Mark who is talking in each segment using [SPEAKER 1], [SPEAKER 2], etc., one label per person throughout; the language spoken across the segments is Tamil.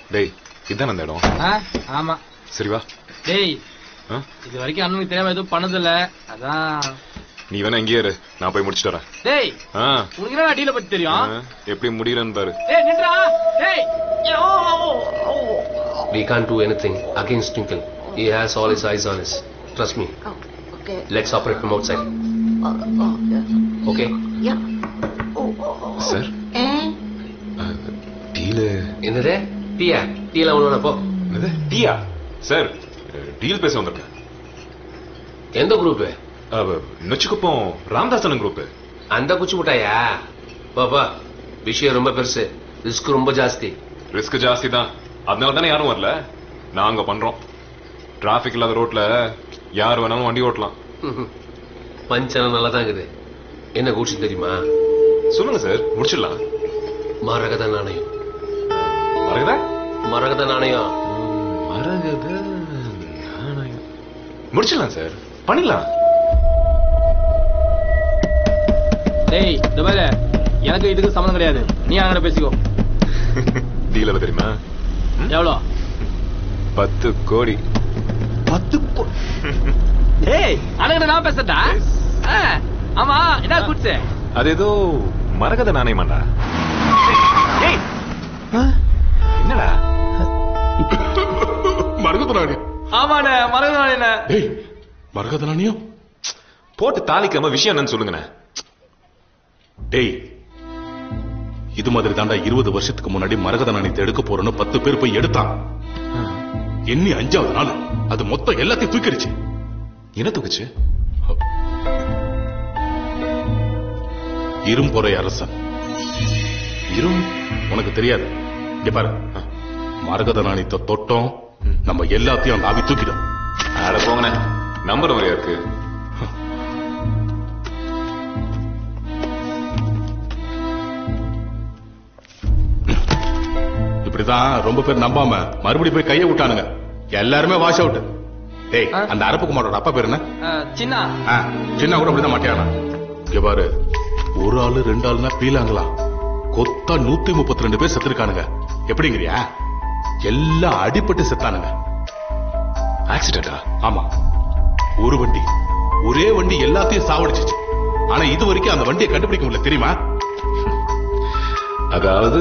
[SPEAKER 1] டேய் இதான் அந்த இடம்
[SPEAKER 2] ஆ, ஆமா
[SPEAKER 1] சரி வா
[SPEAKER 2] டேய்
[SPEAKER 1] ஆ?
[SPEAKER 2] இது வரைக்கும் அண்ணனுக்கு தெரியாம எதுவும் பண்ணதில்ல அதான்
[SPEAKER 1] நீ வேணா இங்கேயே இரு நான் போய் முடிச்சுட்டு வரேன்
[SPEAKER 2] டேய்
[SPEAKER 1] ஆ,
[SPEAKER 2] உனக்கு என்ன டீல பத்தி
[SPEAKER 1] ஆ,
[SPEAKER 2] தெரியும்
[SPEAKER 1] எப்படி முடியலன்னு பாரு
[SPEAKER 2] டேய் நின்றா டேய் ஐயோ.
[SPEAKER 3] We can't do anything against Twinkle. He has all his eyes on us. Trust me.
[SPEAKER 4] Oh, okay.
[SPEAKER 3] Let's operate from outside.
[SPEAKER 4] Oh, oh, yes.
[SPEAKER 3] Okay?
[SPEAKER 4] Yeah. Oh, oh, oh.
[SPEAKER 1] Sir
[SPEAKER 4] Eh?
[SPEAKER 1] Deal
[SPEAKER 3] என்னது டீயா டீலாம் ஒன்று போ
[SPEAKER 1] என்னது டீயா சார் டீல் பேச வந்திருக்கேன்
[SPEAKER 3] எந்த குரூப்
[SPEAKER 1] அவ நொச்சுக்குப்போம் ராமதாசன் குரூப்
[SPEAKER 3] அந்த குச்சி முட்டாயா பாப்பா விஷயம் ரொம்ப பெருசு ரிஸ்க் ரொம்ப ஜாஸ்தி
[SPEAKER 1] ரிஸ்க் ஜாஸ்தி தான் அதனால தானே யாரும் வரல நாங்க பண்றோம் டிராபிக் இல்லாத ரோட்ல யார் வேணாலும் வண்டி ஓட்டலாம்
[SPEAKER 3] பஞ்சனம் நல்லா தான் இருக்குது என்ன குச்சி தெரியுமா
[SPEAKER 1] சொல்லுங்க சார் முடிச்சிடலாம்
[SPEAKER 3] மரகத நாணயம்
[SPEAKER 1] மரகதா
[SPEAKER 3] மரகத நாணயம்
[SPEAKER 1] மரகத நாணயம் முடிச்சிடலாம் சார் பண்ணிடலாம்
[SPEAKER 2] டேய் இந்த மாதிரி எனக்கு இதுக்கு சம்மந்தம் கிடையாது நீ அங்கே பேசிக்கோ
[SPEAKER 1] டீல் எவ்வளவு தெரியுமா
[SPEAKER 2] எவ்வளோ
[SPEAKER 1] பத்து கோடி
[SPEAKER 2] பத்து டேய் அண்ணன் நான் பேசட்டா ஆ, ஆமா என்ன குடிச்சு
[SPEAKER 1] அது ஏதோ மரகத நாணயமாண்டா ஏய், என்னடா
[SPEAKER 5] மரகதராணி
[SPEAKER 2] ஆமாண்ணே மறந்து என்ன
[SPEAKER 5] டேய் மரகதராணியும்
[SPEAKER 1] போட்டு தாளிக்காம விஷயம் என்னன்னு சொல்லுங்கண்ணே
[SPEAKER 5] டேய் இது மாதிரி தாண்டா இருபது வருஷத்துக்கு முன்னாடி மரகத நாணயத்தை எடுக்க போறோன்னு பத்து பேர் போய் எடுத்தான் எண்ணி அஞ்சாவது நாள் அது மொத்தம் எல்லாத்தையும் தூக்கிடுச்சு
[SPEAKER 1] என்ன தூக்குச்சு
[SPEAKER 5] இரும்பொறை அரசன்
[SPEAKER 1] இரும்
[SPEAKER 5] உனக்கு தெரியாது இங்க பாரு மரகத நாணயத்தை தொட்டோம் நம்ம எல்லாத்தையும் அந்த ஆவி தூக்கிடும்
[SPEAKER 1] அட போங்கண்ணே நம்பர் முறையா இருக்கு
[SPEAKER 5] இப்படிதான் ரொம்ப பேர் நம்பாம மறுபடியும் போய் கையை விட்டானுங்க எல்லாருமே வாஷ் அவுட் டேய்
[SPEAKER 2] ஆ.
[SPEAKER 5] அந்த அரப்புக்குமாரோட அப்பா பேர் என்ன
[SPEAKER 2] சின்ன
[SPEAKER 5] ஆ, சின்ன கூட அப்படிதான் மாட்டியானா இங்க பாரு ஒரு ஆளு ரெண்டு ஆளுனா பீலாங்களா கொத்தா நூத்தி முப்பத்தி ரெண்டு பேர் செத்துருக்கானுங்க எப்படிங்கிறியா எல்லாம் அடிபட்டு செத்தானுங்க
[SPEAKER 1] ஆக்சிடென்டா
[SPEAKER 5] ஆமா ஒரு வண்டி ஒரே வண்டி எல்லாத்தையும் சாவடிச்சிச்சு ஆனா இது வரைக்கும் அந்த வண்டியை கண்டுபிடிக்க முடியல தெரியுமா
[SPEAKER 1] அதாவது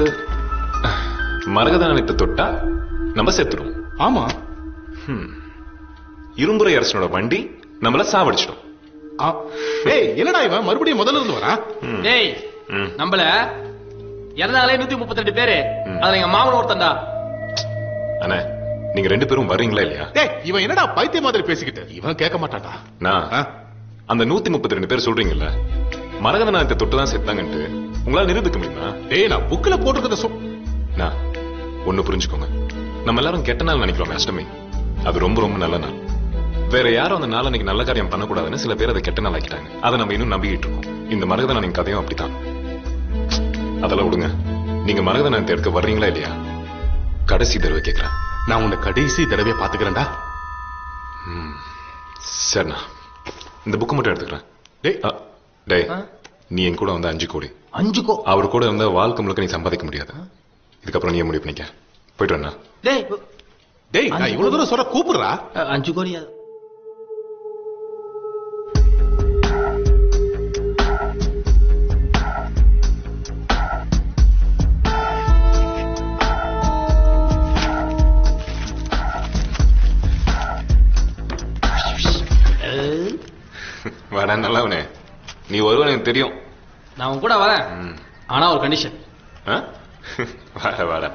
[SPEAKER 1] மரகத நாணயத்தை தொட்டா நம்ம செத்துரும்
[SPEAKER 5] ஆமா
[SPEAKER 1] இரும்புரை அரசனோட வண்டி நம்மள சாவடிச்சிடும்
[SPEAKER 5] ஆ. ஏய் என்னடா இவன் மறுபடியும் முதல்ல இருந்து வரான்
[SPEAKER 2] டேய்
[SPEAKER 1] ம்.
[SPEAKER 2] நம்மள இறந்தாலே நூத்தி முப்பத்தி ரெண்டு பேரு அதுல எங்க மாமன் ஒருத்தன்டா
[SPEAKER 1] அண்ணே நீங்க ரெண்டு பேரும் வர்றீங்களா இல்லையா
[SPEAKER 5] டேய் இவன் என்னடா பைத்திய மாதிரி பேசிக்கிட்டு இவன் கேட்க மாட்டான்டா
[SPEAKER 1] நான்
[SPEAKER 5] ஆ?
[SPEAKER 1] அந்த நூத்தி முப்பத்தி ரெண்டு பேர் சொல்றீங்கல்ல மரகத நாணயத்தை தொட்டு தான் செத்தாங்கன்ட்டு உங்களால நிரூபிக்க முடியுமா
[SPEAKER 5] டேய் நான் புக்ல போட்டிருக்கிறத சொல்
[SPEAKER 1] நான் ஒண்ணு புரிஞ்சுக்கோங்க நம்ம எல்லாரும் கெட்ட நாள் நினைக்கிறோம் அஷ்டமி அது ரொம்ப ரொம்ப நல்ல நாள் வேற யாரும் அந்த நாள் அன்னைக்கு நல்ல காரியம் பண்ணக்கூடாதுன்னு சில பேர் அதை கெட்ட நாள் ஆக்கிட்டாங்க அதை நம்ம இன்னும் நம்பிக்கிட்டு இருக்கோம் இந்த மரகத நாணயம் கதையும் அப்படித்தான் அதெல்லாம் விடுங்க நீங்க மரகத நாணயத்தை எடுக்க வர்றீங்களா இல்லையா கடைசி தடவை கேக்குறேன்
[SPEAKER 5] நான் உன்னை கடைசி தடவையா பாத்துக்கிறேன்டா
[SPEAKER 1] சரிண்ணா இந்த புக்கு மட்டும் எடுத்துக்கிறேன்
[SPEAKER 5] டேய்
[SPEAKER 1] அ, டேய் நீ என் கூட வந்து அஞ்சு கோடி
[SPEAKER 2] அஞ்சு கோ
[SPEAKER 1] அவர் கூட இருந்த வாழ்க்கை முழுக்க நீ சம்பாதிக்க முடியாது இதுக்கப்புறம் நீ முடிவு பண்ணிக்க போயிட்டு வரேண்ணா
[SPEAKER 2] டேய்
[SPEAKER 5] டேய் நான் இவ்வளவு தூரம் சொல்ற கூப்பிடுறா
[SPEAKER 2] அஹ், அஞ்சு கோடி அது.
[SPEAKER 1] வாடா நல்லவனே நீ வருவன் எனக்கு தெரியும்
[SPEAKER 2] நான் உன் கூட வரேன்
[SPEAKER 1] ம்.
[SPEAKER 2] ஆனா ஒரு கண்டிஷன்
[SPEAKER 1] ஆ? வாடா வாடா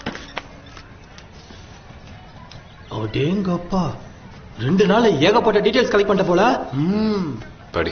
[SPEAKER 2] அடேங்கப்பா ரெண்டு நாள் ஏகப்பட்ட டீடைல்ஸ் கலெக்ட் பண்ணிட்ட போல ம்.
[SPEAKER 1] படி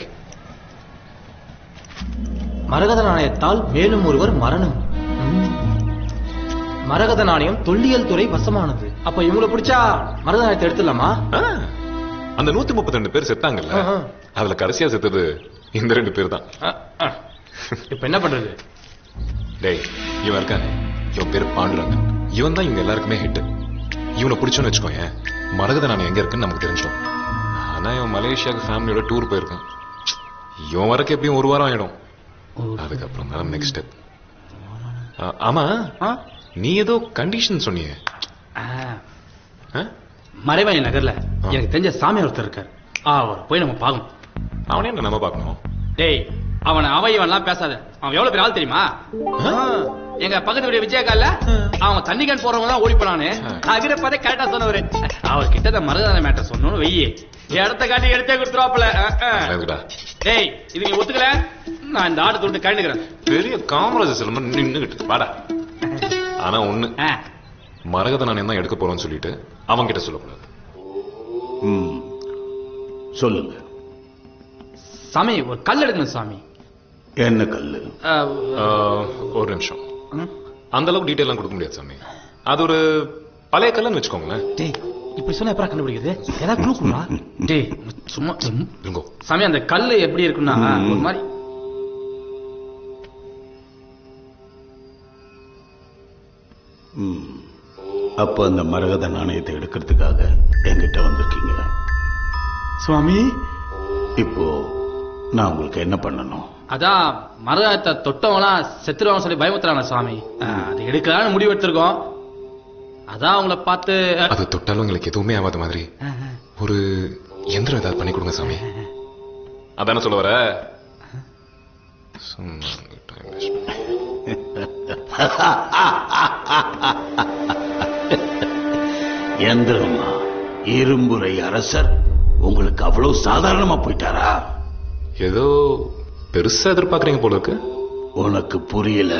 [SPEAKER 2] மரகத நாணயத்தால் மேலும் ஒருவர் மரணம் ம். மரகத நாணயம் தொல்லியல் துறை வசமானது அப்ப இவங்களை பிடிச்சா மரகத நாணயத்தை எடுத்துடலாமா
[SPEAKER 1] ஆ, அந்த நூத்தி முப்பத்தி ரெண்டு பேர் செத்தாங்கல்ல
[SPEAKER 2] ஆ, ஆ.
[SPEAKER 1] அதுல கடைசியா செத்தது இந்த ரெண்டு பேர் தான்
[SPEAKER 2] அஹ், அஹ். இப்ப என்ன பண்றது
[SPEAKER 1] டேய் இவன் இருக்கானே இவன் பேரு பாண்டுரங்கன் இவன் தான் இவங்க எல்லாருக்குமே ஹிட் இவனை பிடிச்சோன்னு வச்சுக்கோயேன் மரகத நாணயம் எங்க இருக்குன்னு நமக்கு தெரிஞ்சிடும் ஆனா இவன் மலேசியாவுக்கு ஃபேமிலியோட டூர் போயிருக்கான் இவன் வரக்கு எப்படியும் ஒரு வாரம் ஆயிடும் அதுக்கப்புறம் தான் நெக்ஸ்ட் ஸ்டெப் ஆமா
[SPEAKER 2] ஆ?
[SPEAKER 1] நீ ஏதோ கண்டிஷன் சொன்னியே
[SPEAKER 2] ஆ,
[SPEAKER 1] ஆ?
[SPEAKER 2] மறைவாணி நகர்ல
[SPEAKER 1] ஆ.
[SPEAKER 2] எனக்கு தெரிஞ்ச சாமி ஒருத்தர் இருக்கார் அவர் போய் நம்ம பார்க்கணும்
[SPEAKER 1] அவனே என்ன நம்ம பார்க்கணும்
[SPEAKER 2] டேய் அவனை அவன் இவன்லாம் பேசாத அவன் எவ்வளவு பெரிய ஆள் தெரியுமா ஆ, எங்க பக்கத்து வீடு விஜயகால அவன் தண்ணி கேன் போறவங்க தான் ஓடி போனானு
[SPEAKER 1] ஆ.
[SPEAKER 2] அவரை பார்த்து கரெக்டா சொன்னவரு அவர் கிட்ட தான் மருதான மேட்டர் சொன்னோன்னு வெய்யி இடத்த காட்டி எடுத்தே கொடுத்துருவாப்புல
[SPEAKER 1] அதுடா
[SPEAKER 2] டேய் இது நீ ஒத்துக்கல நான் இந்த ஆட்டை தொட்டு கழண்டுக்கிறேன்
[SPEAKER 1] பெரிய காமராஜர் சிலம்பு நின்னுகிட்டு வாடா ஆனா ஒண்ணு
[SPEAKER 2] ஆ,
[SPEAKER 1] மரகத நாணயம் தான் எடுக்க போறோம்னு சொல்லிட்டு அவன் கிட்ட சொல்லக்கூடாது
[SPEAKER 6] ம். சொல்லுங்க
[SPEAKER 2] சாமி ஒரு கல் எடுக்கணும் சாமி
[SPEAKER 6] என்ன கல்லு
[SPEAKER 2] ஆ,
[SPEAKER 1] ஆஹ், ஒரு நிமிஷம்
[SPEAKER 2] ம்.
[SPEAKER 1] அந்த அளவுக்கு டீட்டெயிலாம் கொடுக்க முடியாது சாமி அது ஒரு பழைய கல்லுன்னு வச்சுக்கோங்களேன்
[SPEAKER 2] டேய் இப்படி சொன்னா எப்பறம் கண்டுபிடிக்குது ஏதாவது க்ளூ கொடுறா டேய் சும்மா ம்.
[SPEAKER 1] இருங்கோ
[SPEAKER 2] சாமி அந்த கல்லு எப்படி இருக்குன்னா
[SPEAKER 6] ம்.
[SPEAKER 2] ஒரு மாதிரி
[SPEAKER 6] ம். அப்ப அந்த மரகத நாணயத்தை எடுக்கிறதுக்காக என்கிட்ட வந்திருக்கீங்க
[SPEAKER 2] சுவாமி
[SPEAKER 6] இப்போ நான் உங்களுக்கு என்ன பண்ணணும்
[SPEAKER 2] அதான் மருதாயத்தை தொட்டவங்களாம் செத்துருவாங்க சொல்லி பயமுத்துறாங்க சாமி ஆ, அது எடுக்கலாம்னு முடிவு எடுத்திருக்கோம் அதான் அவங்கள பார்த்து
[SPEAKER 1] அது தொட்டாலும் எங்களுக்கு எதுவுமே ஆகாத மாதிரி ஒரு எந்திரம் ஏதாவது பண்ணி கொடுங்க சாமி அதானே சொல்ல வர சும்மா time waste பண்ணி.
[SPEAKER 6] எந்திரமா இரும்புரை அரசர் உங்களுக்கு அவ்வளவு சாதாரணமா போயிட்டாரா
[SPEAKER 1] ஏதோ பெருசா எதிர்பார்க்கறீங்க போல இருக்கு
[SPEAKER 6] உனக்கு புரியல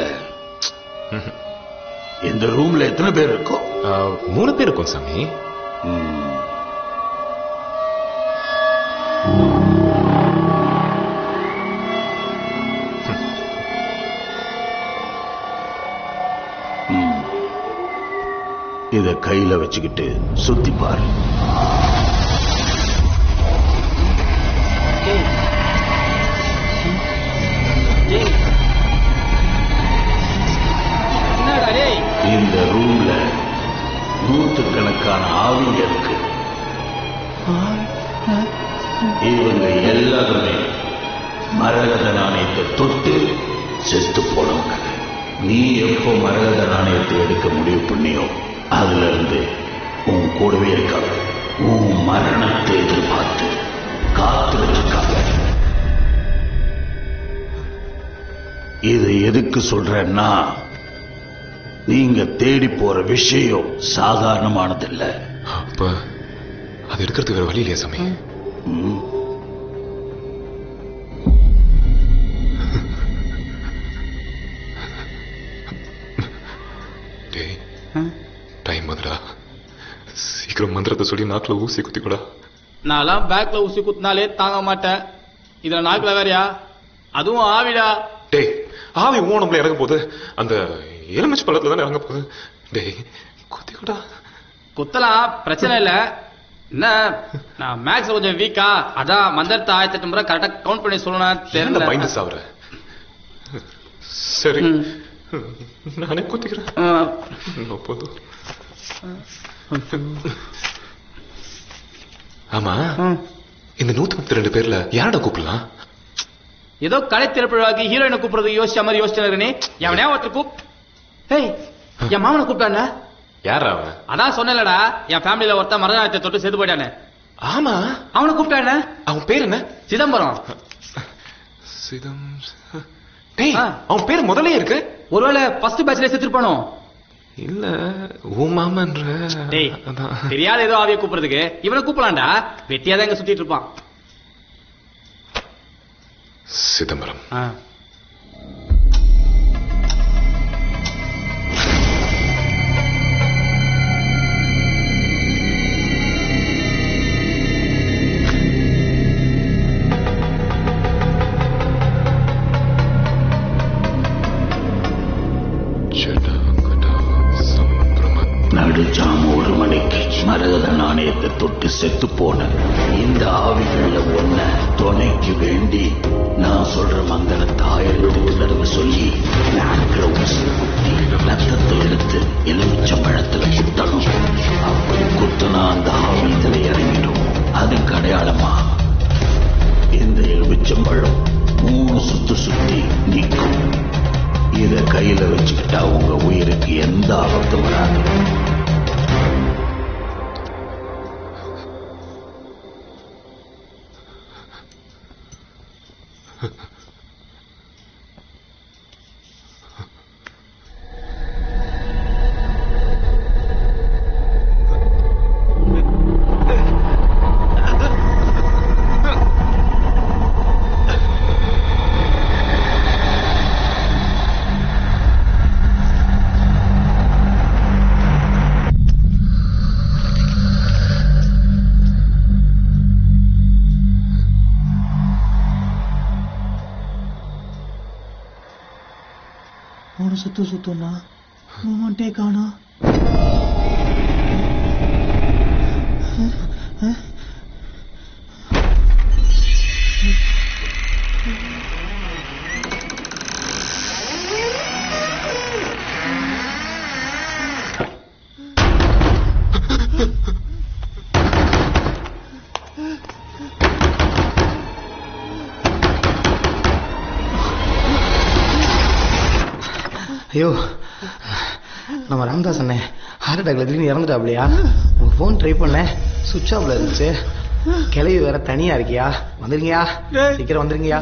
[SPEAKER 6] இந்த ரூம்ல எத்தனை பேர் இருக்கோம்
[SPEAKER 1] ஆஹ், மூணு பேர் இருக்கோம் சாமி
[SPEAKER 6] ம். ம். இத கையில வச்சுக்கிட்டு சுத்தி பாரு
[SPEAKER 2] என்னடா டேய்
[SPEAKER 6] இந்த ரூம்ல நூற்றுக்கணக்கான ஆவிங்க இருக்கு இவங்க எல்லாருமே மரகத நாணயத்தை தொட்டு செத்து போனவங்க நீ எப்போ மரகத நாணயத்தை எடுக்க முடிவு பண்ணியோ அதுல இருந்து உன் கூடவே இருக்காங்க உன் மரணத்தை எதிர்பார்த்து காத்துட்டு இருக்காங்க இதை எதுக்கு சொல்றேன்னா நீங்க தேடி போற விஷயம் சாதாரணமானதில்ல
[SPEAKER 1] அப்ப அது எடுக்கிறதுக்கு வேற வழி இல்லையா சாமி
[SPEAKER 6] ம்.
[SPEAKER 1] டேய் டைம் வந்துடா சீக்கிரம் மந்திரத்தை சொல்லி நாக்குல ஊசி குத்தி கூட
[SPEAKER 2] நான்லாம் பேக்ல ஊசி குத்தினாலே தாங்க மாட்டேன் இதுல நாக்குல வேறயா அதுவும் ஆவிடா
[SPEAKER 1] டேய் ஆவி ஓணம்ல இறங்க போகுது அந்த எலுமிச்சை பழத்துல தானே இறங்க போகுது டேய் குத்தி கூட
[SPEAKER 2] குத்தலாம் பிரச்சனை இல்ல என்ன நான் மேக்ஸ் கொஞ்சம் வீக்கா அதான் மந்திரத்தை ஆயிரத்தி எட்டு முறை கரெக்டா கவுண்ட் பண்ணி சொல்லணும்
[SPEAKER 1] என்ன
[SPEAKER 2] தெரியல
[SPEAKER 1] பயந்து சாவுற சரி
[SPEAKER 2] ம்.
[SPEAKER 1] நானே குத்திக்கிறேன்
[SPEAKER 2] ஆ,
[SPEAKER 1] இன்னும் போதும் ஆமா
[SPEAKER 2] ம்.
[SPEAKER 1] இந்த நூத்தி முப்பத்தி ரெண்டு பேர்ல யாரோட கூப்பிடலாம்
[SPEAKER 2] ஏதோ கலை திறப்புழாக்கு ஹீரோயினை கூப்பிடுறது யோசிச்ச மாதிரி யோசிச்சு நீ எவனே ஒருத்தர் கூப் ஏய் என் மாமனை கூப்பிட்டானே
[SPEAKER 1] யார் அவன்
[SPEAKER 2] அதான் சொன்னேன்லடா என் ஃபேமிலியில ஒருத்தன் மரணத்தை தொட்டு செத்து போயிட்டானே
[SPEAKER 1] ஆமா
[SPEAKER 2] அவனை கூப்பிட்டானே
[SPEAKER 1] அவன் பேர் என்ன
[SPEAKER 2] சிதம்பரம்
[SPEAKER 1] சிதம் டேய்
[SPEAKER 2] ஆ.
[SPEAKER 1] அவன் பேர் முதலே இருக்கு
[SPEAKER 2] ஒருவேளை ஃபர்ஸ்ட் பேட்ச்ல செத்துருப்பானோ
[SPEAKER 1] இல்ல உன் மாமன்ற
[SPEAKER 2] டேய்
[SPEAKER 1] அதான்
[SPEAKER 2] தெரியாத ஏதோ ஆவிய கூப்பிடுறதுக்கு இவனை கூப்பிடலாம்டா வெட்டியாதான் இங்க சுத்திட்டு இருப்பான்
[SPEAKER 1] சிதம்பரம்
[SPEAKER 2] ஆ.
[SPEAKER 1] ஜடா கடா சம்பிரமத்
[SPEAKER 6] நடுஜாம ஒரு மணிக்கு மரகத நாணயத்தை தொட்டு செத்து போன இந்த ஆவிகள்ல ஒன்ன துணைக்கு வேண்டி நான் சொல்ற மந்திரத்தை ஆயிரத்துக்கு தடவை சொல்லி நாட்கள ஊசி குத்தி ரத்தத்தை எடுத்து எலுமிச்சம் பழத்துல குத்தணும் அப்படி குத்துனா அந்த ஆவி இதுல இறங்கிடும் அதுக்கு அடையாளமா இந்த எலுமிச்சம்பழம் மூணு சுத்து சுத்தி நிற்கும் இத கையில வச்சுக்கிட்டா உங்க உயிருக்கு எந்த ஆபத்தும்
[SPEAKER 2] சுத்து சுத்துனா மூமெண்டே காணா ஐயோ நம்ம ராமதாஸ் அண்ணே ஹார்ட் அட்டாக்ல திடீர்னு இறந்துட்டாப்லையா உங்க ஃபோன் ட்ரை பண்ணேன் சுவிட்ச் ஆஃப்ல இருந்துச்சு கிளவி வேற தனியா இருக்கியா வந்துருங்கயா சீக்கிரம் வந்துருங்கயா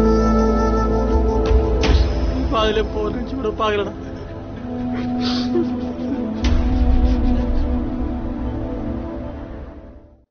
[SPEAKER 2] பாதிலே போறேன் கூட பாக்கலடா